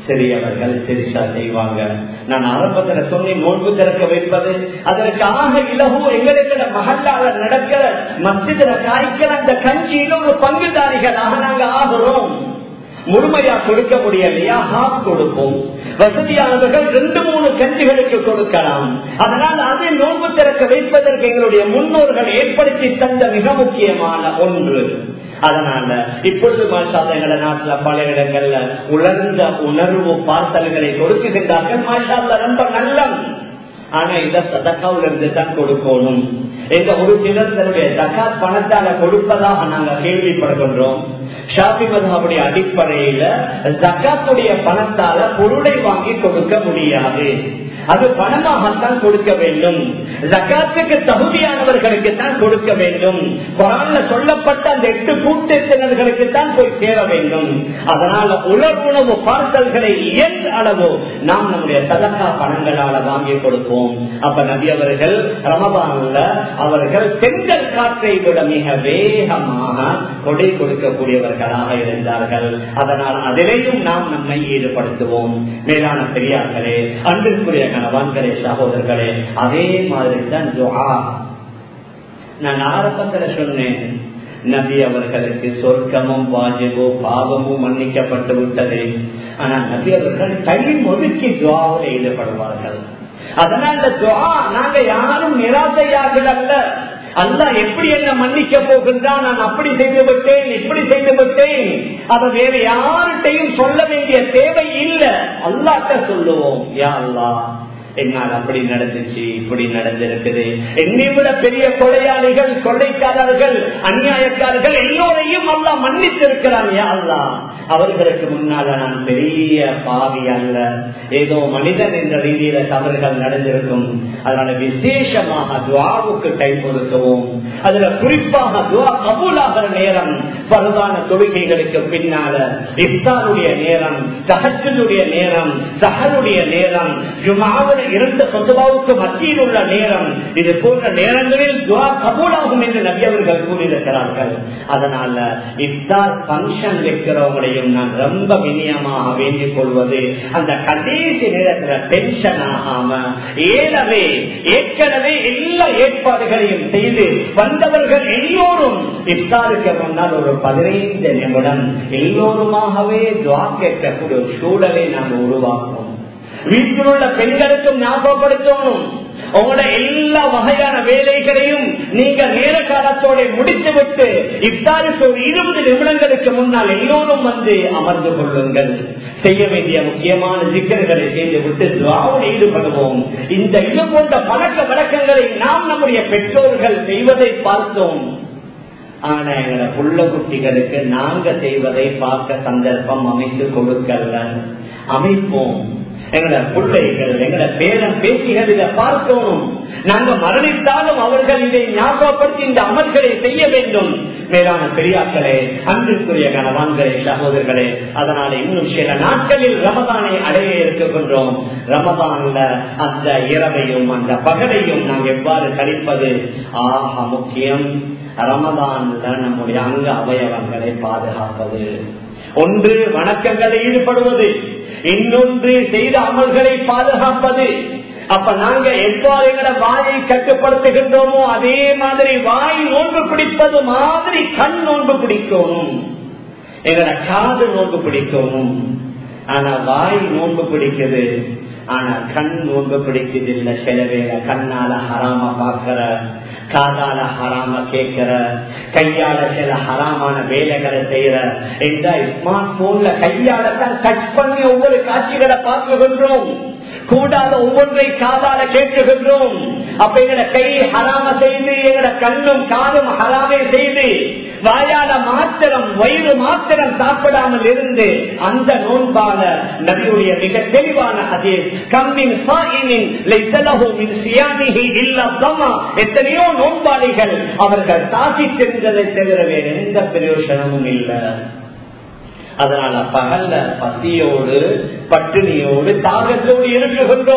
சிறியவர்கள் சிரிசா செய்வாங்க நான் ஆரம்பத்துல சொன்னேன் நோன்பு திறக்க வைப்பது அதற்காக இலகு எங்களுக்கு மகளால நடக்கிற மஸ்ஜிதில காய்க்கிற அந்த கஞ்சியில ஒரு பங்குதாரிகளாக நாங்க ஆகிறோம் முழுமையா கொடுக்க முடியலையா ஹாஃப் கொடுப்போம் வசதியானவர்கள் ரெண்டு மூணு கஞ்சிகளுக்கு கொடுக்கலாம் அதனால் அதை நோன்பு திறக்க வைப்பதற்கு எங்களுடைய முன்னோர்கள் ஏற்படுத்தி தந்த மிக முக்கியமான ஒன்று அதனால இப்பொழுது மாஷால எங்கள நாட்டுல பல இடங்கள்ல உலர்ந்த உணர்வு பார்சல்களை கொடுக்குகின்றார்கள் மாஷால ரொம்ப நல்லம் ஆனா இத சதக்காவில இருந்து தான் கொடுக்கணும் இந்த ஒரு சிலர் தன்னுடைய ஜக்காத் பணத்தால கொடுப்பதாக நாங்க கேள்விப்படுகின்றோம் ஷாபி மதாவுடைய அடிப்படையில ஜக்காத்துடைய பணத்தால பொருளை வாங்கி கொடுக்க முடியாது அது பணமாகத்தான் கொடுக்க வேண்டும் ஜக்காத்துக்கு தகுதியானவர்களுக்கு தான் கொடுக்க வேண்டும் குரான்ல சொல்லப்பட்ட அந்த எட்டு கூட்டத்தினர்களுக்கு தான் போய் சேர வேண்டும் அதனால உலர் உணவு பார்சல்களை இயன்ற அளவு நாம் நம்முடைய சதக்கா பணங்களால வாங்கி கொடுப்போம் அப்ப நபி அவர்கள் ரமபான்ல அவர்கள் செங்கல் காற்றை விட மிக வேகமாக கொடை கொடுக்கக்கூடியவர்களாக இருந்தார்கள் அதனால் அதிலேயும் நாம் நம்மை ஈடுபடுத்துவோம் மேலான பெரியார்களே அன்பிற்குரிய கணவான்களே சகோதரர்களே அதே மாதிரி தான் துஆ நான் ஆரம்பத்துல சொன்னேன் நபி அவர்களுக்கு சொர்க்கமும் வாஜிபோ பாவமும் மன்னிக்கப்பட்டு விட்டது ஆனால் நபி அவர்கள் டைம் ஒதுக்கி துவாவில் ஈடுபடுவார்கள் அதனால துவா நாங்க யாரும் நிராசையாக அல்ல அல்லா எப்படி என்ன மன்னிக்க போகின்றான் நான் அப்படி செய்து விட்டேன் இப்படி செய்து விட்டேன் அதை வேற யார்கிட்டையும் சொல்ல வேண்டிய தேவை இல்லை அல்லாட்ட சொல்லுவோம் யா அல்லா என்னால் அப்படி நடந்துச்சு இப்படி நடந்திருக்குது என்னை விட பெரிய கொலையாளிகள் கொள்ளைக்காரர்கள் அநியாயக்காரர்கள் எல்லோரையும் அல்லா மன்னித்திருக்கிறான் யா அல்லா அவர்களுக்கு முன்னால நான் பெரிய பாவி அல்ல ஏதோ மனிதன் என்ற ரீதியில தவறுகள் நடந்திருக்கும் அதனால விசேஷமாக துவாவுக்கு டைம் ஒதுக்கவும் அதுல குறிப்பாக துவா கபூலாகிற நேரம் பருதான தொழுகைகளுக்கு பின்னால இஃப்தாருடைய நேரம் சஹஜுடைய நேரம் சஹருடைய நேரம் ஜுமாவில் இரண்டு சொத்துவாவுக்கு மத்தியில் உள்ள நேரம் இது போன்ற நேரங்களில் துவா கபூலாகும் என்று நபி அவர்கள் கூறியிருக்கிறார்கள் அதனால இஃப்தார் பங்கன் வைக்கிறவங்களையும் நான் ரொம்ப வினியமாக வேண்டிக் கொள்வது அந்த கடைசி நேரத்துல டென்ஷன் ஆகாம ஏலவே ஏற்கனவே எல்லா ஏற்பாடுகளையும் செய்து வந்தவர்கள் எல்லோரும் இஃப்தாருக்கு முன்னால் ஒரு பதினைந்து நிமிடம் எல்லோருமாகவே துவா கேட்கக்கூடிய ஒரு சூழலை நாங்கள் உருவாக்குவோம் வீட்டில் உள்ள பெண்களுக்கும் ஞாபகப்படுத்தணும் உங்களோட எல்லா வகையான வேலைகளையும் நீங்க நேர காலத்தோட முடித்து விட்டு இஃப்தாருக்கு ஒரு இருபது நிமிடங்களுக்கு முன்னால் எல்லோரும் வந்து அமர்ந்து கொள்ளுங்கள் செய்ய வேண்டிய முக்கியமான சிக்கல்களை செய்து விட்டு துவாவோடு ஈடுபடுவோம் இந்த இது போன்ற பழக்க வழக்கங்களை நாம் நம்முடைய பெற்றோர்கள் செய்வதை பார்த்தோம் ஆனா எங்களோட புள்ள குட்டிகளுக்கு நாங்க செய்வதை பார்க்க சந்தர்ப்பம் அமைத்து கொடுக்கல அமைப்போம் எங்களோட பிள்ளைகள் எங்களோட பேரன் பேசிகள் இதை பார்க்கணும் நாங்க மரணித்தாலும் அவர்கள் இதை ஞாபகப்படுத்தி இந்த அமல்களை செய்ய வேண்டும் மேலான பெரியாக்களே அன்பிற்குரிய கணவான்களே சகோதரர்களே அதனால இன்னும் சில நாட்களில் ரமதானை அடைய இருக்கின்றோம் ரமதான்ல அந்த இரவையும் அந்த பகலையும் நாம் எவ்வாறு கழிப்பது ஆக முக்கியம் ரமதான்ல நம்முடைய அங்க அவயவங்களை பாதுகாப்பது ஒன்று வணக்கங்களில் ஈடுபடுவது இன்னொன்று செய்த அமல்களை பாதுகாப்பது அப்ப நாங்க எவ்வாறு எங்களை வாயை கட்டுப்படுத்துகின்றோமோ அதே மாதிரி வாய் நோன்பு பிடிப்பது மாதிரி கண் நோன்பு பிடிக்கணும் எங்களை காது நோன்பு பிடிக்கணும் ஆனா வாய் நோன்பு பிடிக்குது ஆனா கண் நோன்பு பிடிக்குது இல்ல சில வேலை கண்ணால ஹராம பாக்குற காதால ஹராம கேட்கிற கையால சில ஹராமான வேலைகளை செய்யற எந்த ஸ்மார்ட் போன்ல கையால தான் டச் பண்ணி ஒவ்வொரு காட்சிகளை பார்க்குகின்றோம் கூடாத ஒவ்வொன்றை காதால கேட்குகின்றோம் அப்ப எங்கட கை ஹராம செய்து எங்கட கண்ணும் காதும் ஹராமே செய்து வாயால மாத்திரம் வயிறு மாத்திரம் சாப்பிடாமல் இருந்து அந்த நோன்பால நபியுடைய மிக தெளிவான அதே கம்மின் எத்தனையோ நோன்பாளிகள் அவர்கள் சாசித்திருந்ததை தவிர வேறு எந்த பிரயோசனமும் இல்லை அதனால பகல்ல பசியோடு பட்டினியோடு தாகத்தோடு இருக்குகின்றோம்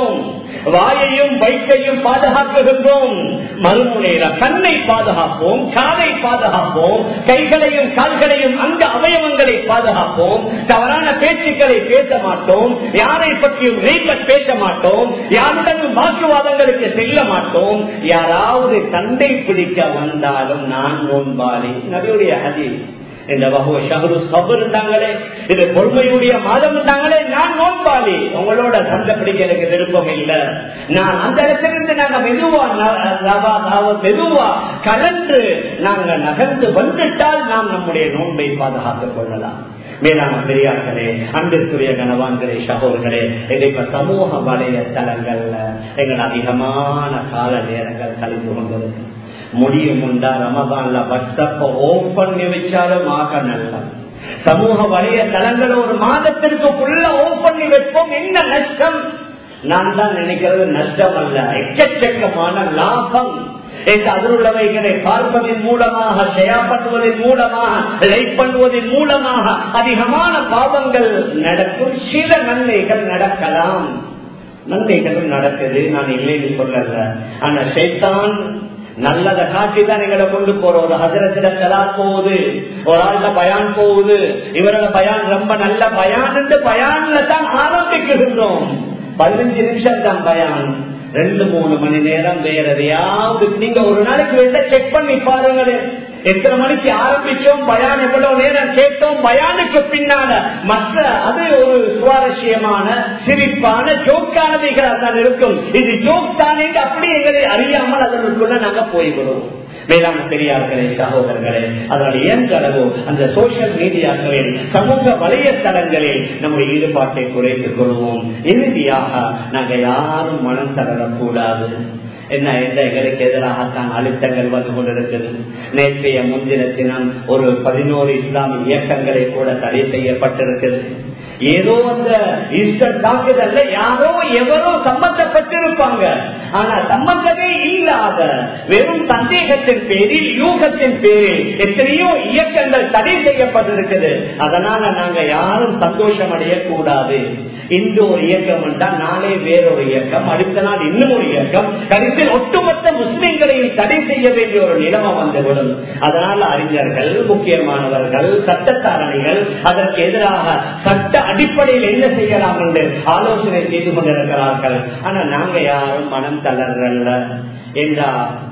வாயையும் வயிற்றையும் பாதுகாக்குகின்றோம் மறுமுனையில கண்ணை பாதுகாப்போம் காலை பாதுகாப்போம் கைகளையும் கால்களையும் அங்க அவயவங்களை பாதுகாப்போம் தவறான பேச்சுக்களை பேச மாட்டோம் யாரை பற்றியும் ரீபட் பேச மாட்டோம் யாருடனும் வாக்குவாதங்களுக்கு செல்ல மாட்டோம் யாராவது சண்டை பிடிக்க வந்தாலும் நான் நோன்பாளி நபியுடைய ஹதி இந்த வகுவ ஷஹரு சபர் இருந்தாங்களே இது பொறுமையுடைய மாதம் இருந்தாங்களே நான் நோன்பாளி உங்களோட சண்டை பிடிக்க எனக்கு விருப்பம் இல்லை நான் அந்த இடத்திலிருந்து நாங்க மெதுவா ந- நவா- நவ- மெதுவா கலந்து நாங்க நகர்ந்து வந்துட்டால் நாம் நம்முடைய நோன்பை பாதுகாத்துக் கொள்ளலாம் மேலான பெரியார்களே அன்பிற்குரிய கனவான்களே சகோதர்களே எங்க சமூக வலைத்தளங்கள்ல எங்கள் அதிகமான கால நேரங்கள் கழிந்து கொண்டிருக்கு முடியும் உண்டா ரமதான்ல வாட்ஸ்அப்ப ஓபன் பண்ணி வச்சாலும் ஆக நல்லது சமூக வலைய தளங்களை ஒரு மாதத்திற்கு உள்ள ஓபன் பண்ணி வைப்போம் என்ன நஷ்டம் நான் தான் நினைக்கிறது நஷ்டம் அல்ல எக்கச்சக்கமான லாபம் என்று அதில் உள்ளவைகளை பார்ப்பதன் மூலமாக ஷேர் பண்ணுவதன் மூலமாக லைக் பண்ணுவதன் மூலமாக அதிகமான பாவங்கள் நடக்கும் சில நன்மைகள் நடக்கலாம் நன்மைகளும் நடக்குது நான் இல்லைன்னு சொல்லல ஆனா ஷைத்தான் நல்லத காட்சி தான் எங்களை கொண்டு போற ஒரு ஹசரத்திட கலா போகுது ஒரு ஆள்ல பயான் போகுது இவரோட பயான் ரொம்ப நல்ல பயான் என்று பயான்ல தான் ஆரம்பிக்கின்றோம் பதினஞ்சு நிமிஷம் தான் பயான் ரெண்டு மூணு மணி நேரம் வேற எதையாவது நீங்க ஒரு நாளைக்கு வேண்ட செக் பண்ணி பாருங்களேன் எத்தனை மணிக்கு ஆரம்பிச்சோம் பயான் எவ்வளவு நேரம் கேட்டோம் பயானுக்கு பின்னால மற்ற அது ஒரு சுவாரஸ்யமான சிரிப்பான ஜோக்கானவைகளாக தான் இருக்கும் இது ஜோக் தானே அப்படி எங்களை அறியாமல் அதற்குள்ள நாங்க போய்விடுவோம் மேலான பெரியார்களே சகோதரர்களே அதனால் இயன்றளவோ அந்த சோசியல் மீடியாக்களில் சமூக வலையத்தளங்களில் நம்முடைய ஈடுபாட்டை குறைத்துக் கொள்வோம் இறுதியாக நாங்கள் யாரும் மனம் தளரக்கூடாது என்ன எந்த எங்களுக்கு எதிராகத்தான் அழுத்தங்கள் வந்து கொண்டிருக்கிறது நேற்றைய முன்தின தினம் ஒரு பதினோரு இஸ்லாமிய இயக்கங்களை கூட தடை செய்யப்பட்டிருக்கிறது ஏதோ அந்த ஈஸ்டர் தாக்குதல்ல யாரோ எவரோ சம்பந்தப்பட்டிருப்பாங்க ஆனா சம்பந்தமே இல்லாத வெறும் சந்தேகத்தின் பேரில் யூகத்தின் பேரில் எத்தனையோ இயக்கங்கள் தடை செய்யப்பட்டிருக்குது அதனால நாங்க யாரும் சந்தோஷம் அடையக்கூடாது இந்த ஒரு இயக்கம் என்றால் நாளே வேறொரு இயக்கம் அடுத்த நாள் இன்னும் ஒரு இயக்கம் கடைசியில் ஒட்டுமொத்த முஸ்லிம்களையும் தடை செய்ய வேண்டிய ஒரு நிலைமை வந்துவிடும் அதனால அறிஞர்கள் முக்கியமானவர்கள் சட்டத்தாரணிகள் அதற்கு எதிராக சட்ட அடிப்படையில் என்ன செய்யலாம் என்று ஆலோசனை செய்து கொண்டிருக்கிறார்கள் ஆனா நாங்க யாரும் மனம் தளர்றல்ல என்றா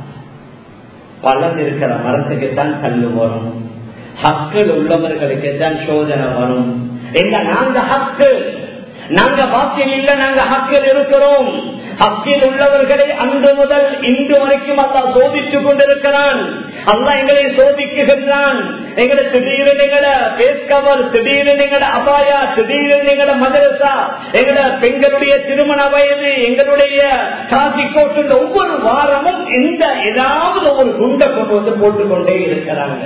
பலன் இருக்கிற மரத்துக்குத்தான் கல்லு வரும் ஹக்கள் உள்ளவர்களுக்கு தான் சோதனை வரும் எங்க நாங்க ஹக்கு நாங்க வாக்கில் இல்ல நாங்க ஹக்கில் இருக்கிறோம் ஹக்கில் உள்ளவர்களை அன்று முதல் இன்று வரைக்கும் அல்லா சோதித்துக் கொண்டிருக்கிறான் அல்லா எங்களை சோதிக்குகின்றான் எங்களை திடீரென எங்களை பேஸ்கவர் திடீரென எங்களை அபாயா திடீரென எங்களை மதரசா எங்களை பெண்களுடைய திருமண வயது எங்களுடைய காசி கோட்டு ஒவ்வொரு வாரமும் எந்த ஏதாவது ஒரு குண்டை கொண்டு வந்து போட்டுக்கொண்டே இருக்கிறாங்க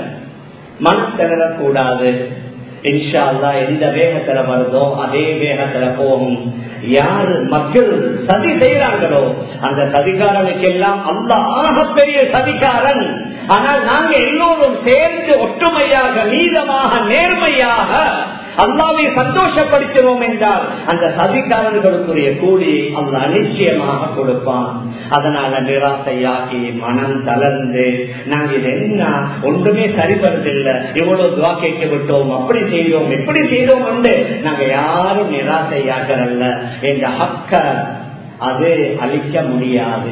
மனம் திணறக்கூடாது இன்ஷா அல்லா எந்த வேகத்துல வருதோ அதே வேகத்துல போகும் யாரு மக்கள் சதி செய்யறாங்களோ அந்த சதிகாரனுக்கு எல்லாம் அல்ல ஆகப்பெரிய சதிகாரன் ஆனால் நாங்க எல்லோரும் சேர்ந்து ஒற்றுமையாக நீதமாக நேர்மையாக அல்லாவை சந்தோஷப்படுத்தினோம் என்றால் அந்த சதிகாரர்களுக்குரிய கூலியை அல்ல நிச்சயமாக கொடுப்பான் அதனால நிராசையாகி மனம் தளர்ந்து நாங்க இது என்ன ஒன்றுமே சரிபடுறதில்லை இவ்வளவு துவா கேட்க விட்டோம் அப்படி செய்தோம் எப்படி செய்தோம் என்று நாங்க யாரும் நிராசையாகிறல்ல என்ற ஹக்க அது அழிக்க முடியாது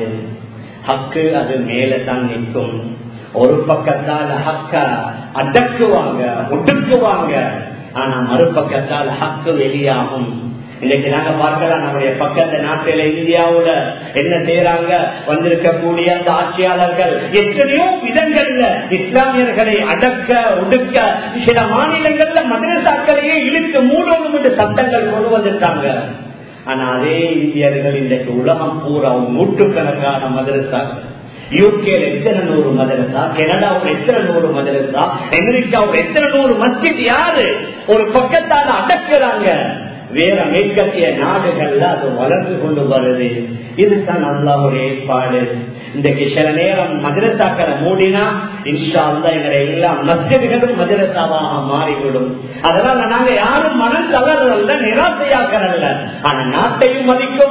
ஹக்கு அது மேல தான் நிற்கும் ஒரு பக்கத்தால் ஹக்க அடக்குவாங்க ஒடுக்குவாங்க ஆனா மறுபக்கத்தால் ஹக்கு வெளியாகும் இன்னைக்கு நாங்க பார்க்கலாம் நம்முடைய பக்கத்து நாட்டில இந்தியாவுல என்ன செய்யறாங்க வந்திருக்கக்கூடிய அந்த ஆட்சியாளர்கள் எத்தனையோ விதங்கள்ல இஸ்லாமியர்களை அடக்க ஒடுக்க சில மாநிலங்கள்ல மதரசாக்களையே இழுத்து மூடணும் என்று சட்டங்கள் கொண்டு வந்துட்டாங்க ஆனா அதே இந்தியர்கள் இன்றைக்கு உலகம் பூரா நூற்றுக்கணக்கான மதரசாக்கள் யூகேல எத்தனை நூறு மதரசா கனடாவில் எத்தனை நூறு மதரசா அமெரிக்காவில் எத்தனை நூறு மஸ்ஜித் யாரு ஒரு பக்கத்தால அடக்குறாங்க வேற மேற்கத்திய நாடுகள்ல அது வளர்ந்து கொண்டு வருது இதுதான் அல்லாவுடைய ஏற்பாடு இன்றைக்கு சில நேரம் மதரசாக்களை மூடினா இன்ஷா அல்லா எங்களை எல்லாம் மஸ்ஜிதுகளும் மதரசாவாக மாறிவிடும் அதனால நாங்க யாரும் மனம் தளர்றல்ல நிராசையாக்கிறல்ல ஆனா நாட்டையும் மதிக்கணும்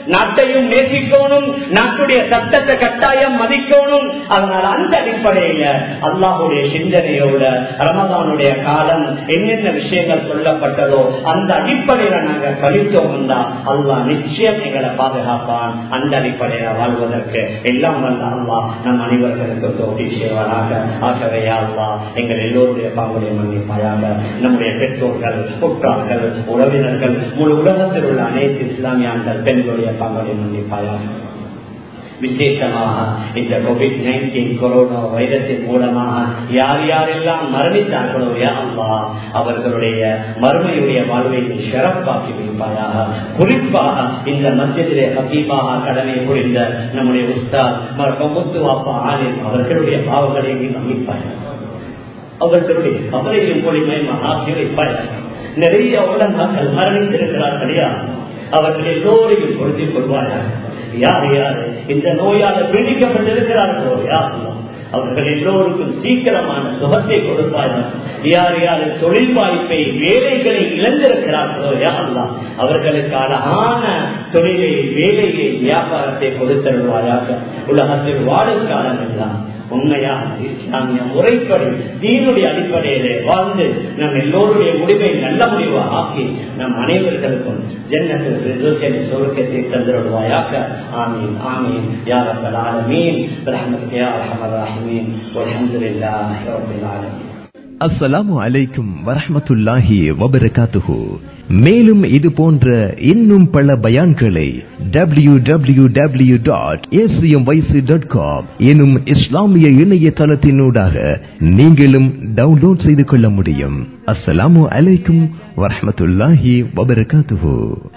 நாட்டையும் நேசிக்கணும் நாட்டுடைய சட்டத்தை கட்டாயம் மதிக்கணும் அதனால அந்த அடிப்படையில அல்லாஹுடைய சிந்தனையோட ரமதானுடைய காலம் என்னென்ன விஷயங்கள் சொல்லப்பட்டதோ அந்த அடிப்படையில நாங்க கழித்தோம் அல்லாஹ் நிச்சயம் எங்களை பாதுகாப்பான் அந்த அடிப்படையில வாழ்வதற்கு எல்லாம் வல்ல அல்லாஹ் நம் அனைவர்களுக்கு தோட்டி செய்வாராக ஆகவே அல்லாஹ் எங்கள் எல்லோருடைய பாவடைய மன்னிப்பாயாக நம்முடைய பெற்றோர்கள் உற்றார்கள் உறவினர்கள் முழு உலகத்தில் உள்ள அனைத்து இஸ்லாமியான்கள் பெண்களுடைய பாவடைய மன்னிப்பாயாக விசேஷமாக இந்த கோவிட் நைன்டீன் கொரோனா வைரஸின் மூலமாக யார் யாரெல்லாம் மரணித்தார்களோ அல்லா அவர்களுடைய மறுமையுடைய வாழ்வை சிறப்பாக்கி வைப்பாயாக குறிப்பாக இந்த மத்தியத்திலே ஹபீபாக கடமை புரிந்த நம்முடைய உஸ்தாத் முத்து அப்பா ஆலிம் அவர்களுடைய பாவங்களை மன்னிப்பாயாக அவர்களுடைய கவலையும் பொலிமையும் ஆக்கி வைப்பாயாக நிறைய உலகங்கள் மரணித்திருக்கிறார்களையா அவர்கள் எல்லோரையும் பொருத்திக் கொள்வார்கள் யார் யார் இந்த நோயால பீடிக்கப்பட்டிருக்கிறார்களோ யார் அவர்கள் எல்லோருக்கும் சீக்கிரமான சுகத்தை கொடுப்பார்கள் யார் யார் தொழில் வாய்ப்பை வேலைகளை இழந்திருக்கிறார்களோ யாரெல்லாம் அவர்களுக்கு அழகான தொழிலை வேலையை வியாபாரத்தை கொடுத்தருவாயாக உலகத்தில் வாழும் காலம் எல்லாம் உண்மையாக இஸ்லாமிய முறைப்படி தீனுடைய அடிப்படையிலே வாழ்ந்து நம் எல்லோருடைய முடிவை நல்ல முடிவாக ஆக்கி நம் அனைவர்களுக்கும் ஜன்னத்தில் சுருக்கத்தை தந்திருவாயாக ஆமீன் ஆமீன் யாரப்பல் ஆலமீன் ரஹமத் யா ரஹமர் ரஹீமீன் அல்ஹம்துலில்லாஹி ரப்பில் ஆலமீன் அஸ்ஸலாமு அலைக்கும் வரஹமத்துல்லாஹி வபரகாத்துஹு மேலும் இது போன்ற இன்னும் பல பயான்களை W W W dot dot com எனும் இஸ்லாமிய இணையதளத்தினூடாக நீங்களும் டவுன்லோட் செய்து கொள்ள முடியும் அஸ்ஸலாமு அலைக்கும் வரஹமத்துல்லாஹி வபரகாத்துஹு